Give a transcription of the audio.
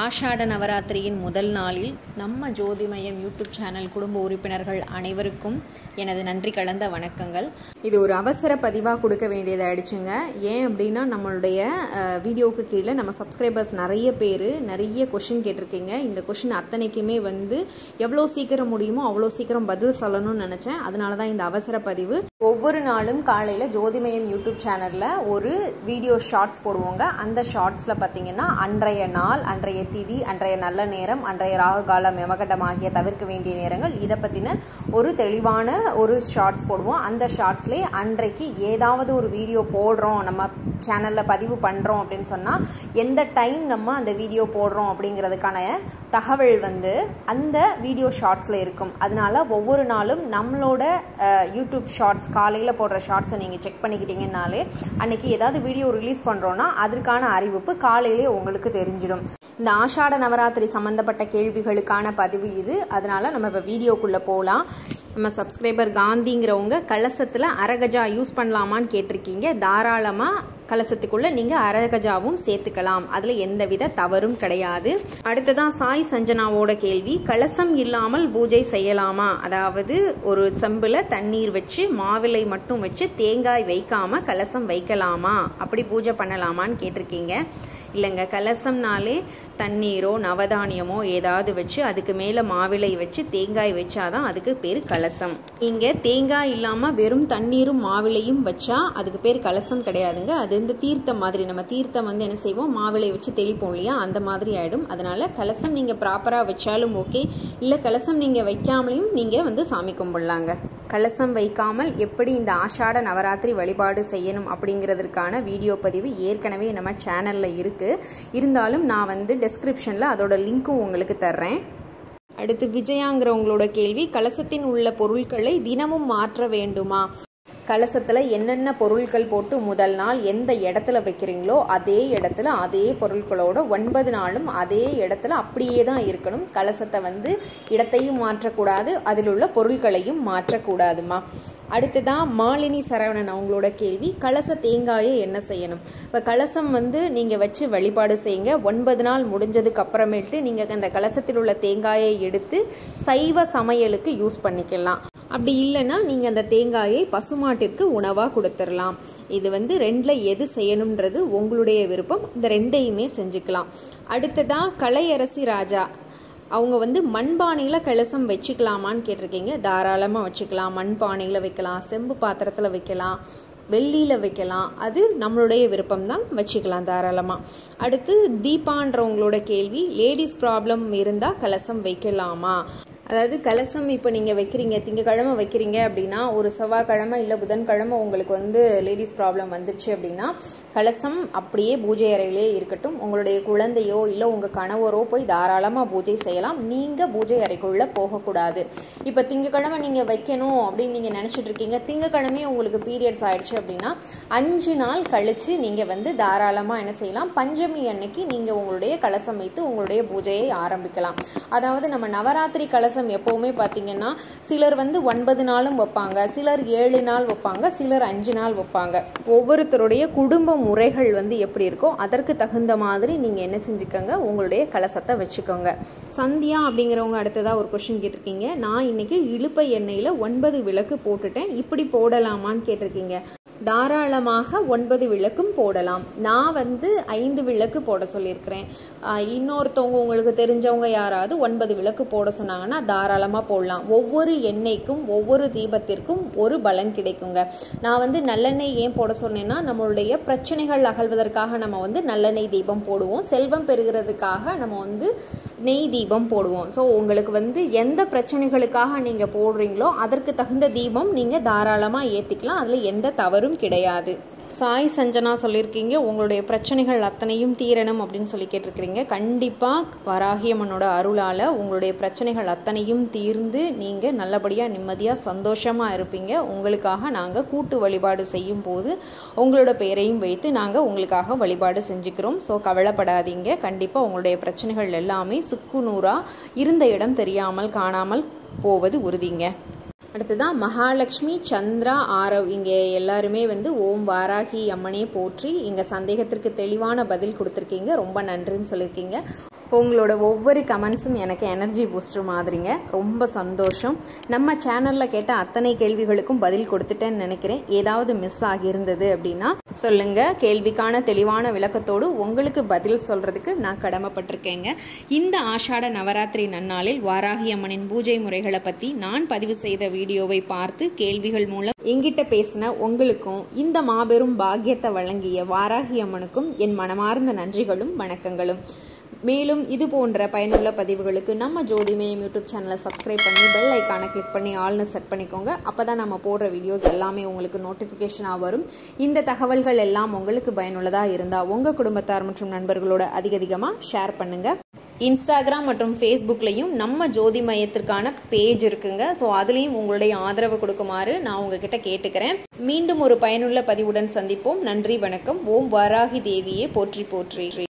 ஆஷாட நவராத்திரியின் முதல் நாளில் நம்ம ஜோதிமயம் யூடியூப் சேனல் குடும்ப உறுப்பினர்கள் அனைவருக்கும் எனது நன்றி கலந்த வணக்கங்கள் இது ஒரு அவசர பதிவாக கொடுக்க வேண்டியதாயிடுச்சுங்க ஏன் அப்படின்னா நம்மளுடைய அஹ், வீடியோவுக்கு கீழே நம்ம சப்ஸ்கிரைபர்ஸ் நிறைய பேர் நிறைய கொஷின் கேட்டிருக்கீங்க இந்த கொஷின் அத்தனைக்குமே வந்து எவ்வளோ சீக்கிரம் முடியுமோ அவ்வளோ சீக்கிரம் பதில் சொல்லணும்னு நினச்சேன் அதனால தான் இந்த அவசர பதிவு ஒவ்வொரு நாளும் காலையில் ஜோதிமயம் யூடியூப் சேனலில் ஒரு வீடியோ ஷார்ட்ஸ் போடுவோங்க அந்த ஷார்ட்ஸில் பார்த்தீங்கன்னா அன்றைய நாள் அன்றைய திதி அன்றைய நல்ல நேரம் அன்றைய ராகு காலம் யமகண்டம் ஆகிய தவிர்க்க வேண்டிய நேரங்கள் இதை பற்றின ஒரு தெளிவான ஒரு ஷார்ட்ஸ் போடுவோம் அந்த ஷார்ட்ஸ்லேயே அன்றைக்கு ஏதாவது ஒரு வீடியோ போடுறோம் நம்ம சேனலில் பதிவு பண்ணுறோம் அப்படின்னு சொன்னால் எந்த டைம் நம்ம அந்த வீடியோ போடுறோம் அப்படிங்கிறதுக்கான தகவல் வந்து அந்த வீடியோ ஷார்ட்ஸில் இருக்கும் அதனால ஒவ்வொரு நாளும் நம்மளோட அஹ், யூடியூப் ஷார்ட்ஸ் காலையில் போடுற ஷார்ட்ஸை நீங்கள் செக் பண்ணிக்கிட்டீங்கன்னாலே அன்னைக்கு ஏதாவது வீடியோ ரிலீஸ் பண்ணுறோன்னா அதற்கான அறிவிப்பு காலையிலே உங்களுக்கு தெரிஞ்சிடும் இந்த ஆஷாட நவராத்திரி சம்மந்தப்பட்ட கேள்விகளுக்கான பதிவு இது அதனால நம்ம இப்போ வீடியோக்குள்ளே போகலாம் நம்ம சப்ஸ்கிரைபர் காந்திங்கிறவங்க கலசத்தில் அரகஜா யூஸ் பண்ணலாமான்னு கேட்டிருக்கீங்க தாராளமாக கலசத்துக்குள்ள நீங்கள் அரகஜாவும் சேர்த்துக்கலாம் அதில் எந்தவித தவறும் கிடையாது அடுத்ததான் சாய் சஞ்சனாவோட கேள்வி கலசம் இல்லாமல் பூஜை செய்யலாமா அதாவது ஒரு செம்பில் தண்ணீர் வச்சு மாவிலை மட்டும் வச்சு தேங்காய் வைக்காம கலசம் வைக்கலாமா அப்படி பூஜை பண்ணலாமான்னு கேட்டிருக்கீங்க இல்லைங்க கலசம்னாலே தண்ணீரோ நவதானியமோ ஏதாவது வச்சு அதுக்கு மேலே மாவிலை வச்சு தேங்காய் வச்சாதான் அதுக்கு பேர் கலசம் இங்கே தேங்காய் இல்லாமல் வெறும் தண்ணீரும் மாவிலையும் வச்சா அதுக்கு பேர் கலசம் கிடையாதுங்க அது இந்த தீர்த்தம் மாதிரி நம்ம தீர்த்தம் வந்து என்ன செய்வோம் மாவிலை வச்சு தெளிப்போம் இல்லையா அந்த மாதிரி ஆகிடும் அதனால கலசம் நீங்கள் ப்ராப்பராக வச்சாலும் ஓகே இல்லை கலசம் நீங்கள் வைக்காமலையும் நீங்கள் வந்து சாமி கும்பிடலாங்க கலசம் வைக்காமல் எப்படி இந்த ஆஷாட நவராத்திரி வழிபாடு செய்யணும் அப்படிங்கிறதுக்கான வீடியோ பதிவு ஏற்கனவே நம்ம சேனலில் இருக்குது இருந்தாலும் நான் வந்து டெஸ்கிரிப்ஷனில் அதோட லிங்க்கும் உங்களுக்கு தர்றேன் அடுத்து விஜயாங்கிறவங்களோட கேள்வி கலசத்தின் உள்ள பொருட்களை தினமும் மாற்ற வேண்டுமா கலசத்தில் என்னென்ன பொருட்கள் போட்டு முதல் நாள் எந்த இடத்துல வைக்கிறீங்களோ அதே இடத்துல அதே பொருட்களோட ஒன்பது நாளும் அதே இடத்துல அப்படியே தான் இருக்கணும் கலசத்தை வந்து இடத்தையும் மாற்றக்கூடாது அதில் உள்ள பொருட்களையும் மாற்றக்கூடாதுமா அடுத்ததான் மாலினி சரவணன் அவங்களோட கேள்வி கலச தேங்காயை என்ன செய்யணும் இப்போ கலசம் வந்து நீங்கள் வச்சு வழிபாடு செய்யுங்க ஒன்பது நாள் முடிஞ்சதுக்கு அப்புறமேட்டு நீங்கள் அந்த கலசத்தில் உள்ள தேங்காயை எடுத்து சைவ சமையலுக்கு யூஸ் பண்ணிக்கலாம் அப்படி இல்லைன்னா நீங்கள் அந்த தேங்காயை பசுமாட்டிற்கு உணவாக கொடுத்துடலாம் இது வந்து ரெண்டில் எது செய்யணுன்றது உங்களுடைய விருப்பம் இந்த ரெண்டையுமே செஞ்சுக்கலாம் அடுத்ததாக கலையரசி ராஜா அவங்க வந்து மண்பானையில் கலசம் வச்சுக்கலாமான்னு கேட்டிருக்கீங்க தாராளமாக வச்சுக்கலாம் மண்பானையில் வைக்கலாம் செம்பு பாத்திரத்தில் வைக்கலாம் வெள்ளியில் வைக்கலாம் அது நம்மளுடைய விருப்பம் தான் வச்சுக்கலாம் தாராளமாக அடுத்து தீபான்றவங்களோட கேள்வி லேடிஸ் ப்ராப்ளம் இருந்தால் கலசம் வைக்கலாமா அதாவது கலசம் இப்போ நீங்கள் வைக்கிறீங்க திங்கக்கிழமை வைக்கிறீங்க அப்படின்னா ஒரு செவ்வாய்க்கிழமை இல்லை புதன்கிழமை உங்களுக்கு வந்து லேடிஸ் ப்ராப்ளம் வந்துருச்சு அப்படின்னா கலசம் அப்படியே பூஜை அறையிலே இருக்கட்டும் உங்களுடைய குழந்தையோ இல்லை உங்கள் கணவரோ போய் தாராளமாக பூஜை செய்யலாம் நீங்கள் பூஜை அறைக்குள்ளே போகக்கூடாது இப்போ திங்கக்கிழமை நீங்கள் வைக்கணும் அப்படின்னு நீங்கள் நினச்சிட்டு இருக்கீங்க திங்கக்கிழமையும் உங்களுக்கு பீரியட்ஸ் ஆயிடுச்சு அப்படின்னா அஞ்சு நாள் கழித்து நீங்கள் வந்து தாராளமாக என்ன செய்யலாம் பஞ்சமி அன்னைக்கு நீங்கள் உங்களுடைய கலசம் வைத்து உங்களுடைய பூஜையை ஆரம்பிக்கலாம் அதாவது நம்ம நவராத்திரி கலசம் எப்போவுமே பார்த்தீங்கன்னா சிலர் வந்து ஒன்பது நாளும் வைப்பாங்க சிலர் ஏழு நாள் வைப்பாங்க சிலர் அஞ்சு நாள் வைப்பாங்க ஒவ்வொருத்தருடைய குடும்ப முறைகள் வந்து எப்படி இருக்கோ அதற்கு தகுந்த மாதிரி நீங்கள் என்ன செஞ்சுக்கோங்க உங்களுடைய கலசத்தை வச்சுக்கோங்க சந்தியா அப்படிங்கிறவங்க அடுத்ததாக ஒரு கொஷின் கேட்டிருக்கீங்க நான் இன்னைக்கு இழுப்பை எண்ணெயில் ஒன்பது விளக்கு போட்டுட்டேன் இப்படி போடலாமான்னு கேட்டிருக்கீங்க தாராளமாக ஒன்பது விளக்கும் போடலாம் நான் வந்து ஐந்து விளக்கு போட சொல்லியிருக்கிறேன் ஆஹ் இன்னொருத்தவங்க உங்களுக்கு தெரிஞ்சவங்க யாராவது ஒன்பது விளக்கு போட சொன்னாங்கன்னா தாராளமாக போடலாம் ஒவ்வொரு எண்ணெய்க்கும் ஒவ்வொரு தீபத்திற்கும் ஒரு பலன் கிடைக்குங்க நான் வந்து நல்லெண்ணெய் ஏன் போட சொன்னேன்னா நம்மளுடைய பிரச்சனைகள் அகழ்வதற்காக நம்ம வந்து நல்லெண்ணெய் தீபம் போடுவோம் செல்வம் பெறுகிறதுக்காக நம்ம வந்து நெய் தீபம் போடுவோம் ஸோ உங்களுக்கு வந்து எந்த பிரச்சனைகளுக்காக நீங்கள் போடுறீங்களோ அதற்கு தகுந்த தீபம் நீங்கள் தாராளமாக ஏற்றிக்கலாம் அதில் எந்த தவறும் கிடையாது சாய் சஞ்சனா சொல்லியிருக்கீங்க உங்களுடைய பிரச்சனைகள் அத்தனையும் தீரணும் அப்படின்னு சொல்லி கேட்டிருக்கிறீங்க கண்டிப்பாக வராகியம்மனோட அருளால் உங்களுடைய பிரச்சனைகள் அத்தனையும் தீர்ந்து நீங்கள் நல்லபடியாக நிம்மதியாக சந்தோஷமாக இருப்பீங்க உங்களுக்காக நாங்கள் கூட்டு வழிபாடு செய்யும் போது உங்களோட பெயரையும் வைத்து நாங்கள் உங்களுக்காக வழிபாடு செஞ்சுக்கிறோம் ஸோ கவலைப்படாதீங்க கண்டிப்பாக உங்களுடைய பிரச்சனைகள் எல்லாமே சுக்குநூறாக இருந்த இடம் தெரியாமல் காணாமல் போவது உறுதிங்க அடுத்ததான் மகாலட்சுமி சந்திரா ஆரவ் இங்கே எல்லாருமே வந்து ஓம் வாராகி அம்மனே போற்றி இங்கே சந்தேகத்திற்கு தெளிவான பதில் கொடுத்துருக்கீங்க ரொம்ப நன்றின்னு சொல்லியிருக்கீங்க உங்களோட ஒவ்வொரு கமெண்ட்ஸும் எனக்கு எனர்ஜி பூஸ்டர் மாதிரிங்க ரொம்ப சந்தோஷம் நம்ம சேனலில் கேட்ட அத்தனை கேள்விகளுக்கும் பதில் கொடுத்துட்டேன்னு நினைக்கிறேன் ஏதாவது மிஸ் ஆகியிருந்தது அப்படின்னா சொல்லுங்க கேள்விக்கான தெளிவான விளக்கத்தோடு உங்களுக்கு பதில் சொல்றதுக்கு நான் கடமைப்பட்டிருக்கேங்க இந்த ஆஷாட நவராத்திரி நன்னாளில் வாராகி அம்மனின் பூஜை முறைகளை பற்றி நான் பதிவு செய்த வீடியோவை பார்த்து கேள்விகள் மூலம் எங்கிட்ட பேசின உங்களுக்கும் இந்த மாபெரும் பாக்கியத்தை வழங்கிய வாராகி அம்மனுக்கும் என் மனமார்ந்த நன்றிகளும் வணக்கங்களும் மேலும் இது போன்ற பயனுள்ள பதிவுகளுக்கு நம்ம ஜோதிமயம் யூடியூப் சேனலை சப்ஸ்கிரைப் பண்ணி பெல் ஐக்கானை கிளிக் பண்ணி ஆல்னு செட் பண்ணிக்கோங்க அப்போ தான் நம்ம போடுற வீடியோஸ் எல்லாமே உங்களுக்கு நோட்டிஃபிகேஷனாக வரும் இந்த தகவல்கள் எல்லாம் உங்களுக்கு பயனுள்ளதாக இருந்தால் உங்கள் குடும்பத்தார் மற்றும் நண்பர்களோட அதிக அதிகமாக ஷேர் பண்ணுங்கள் இன்ஸ்டாகிராம் மற்றும் ஃபேஸ்புக்லேயும் நம்ம ஜோதி மையத்திற்கான பேஜ் இருக்குங்க ஸோ அதுலேயும் உங்களுடைய ஆதரவு கொடுக்குமாறு நான் உங்ககிட்ட கேட்டுக்கிறேன் மீண்டும் ஒரு பயனுள்ள பதிவுடன் சந்திப்போம் நன்றி வணக்கம் ஓம் வாராகி தேவியே போற்றி போற்றி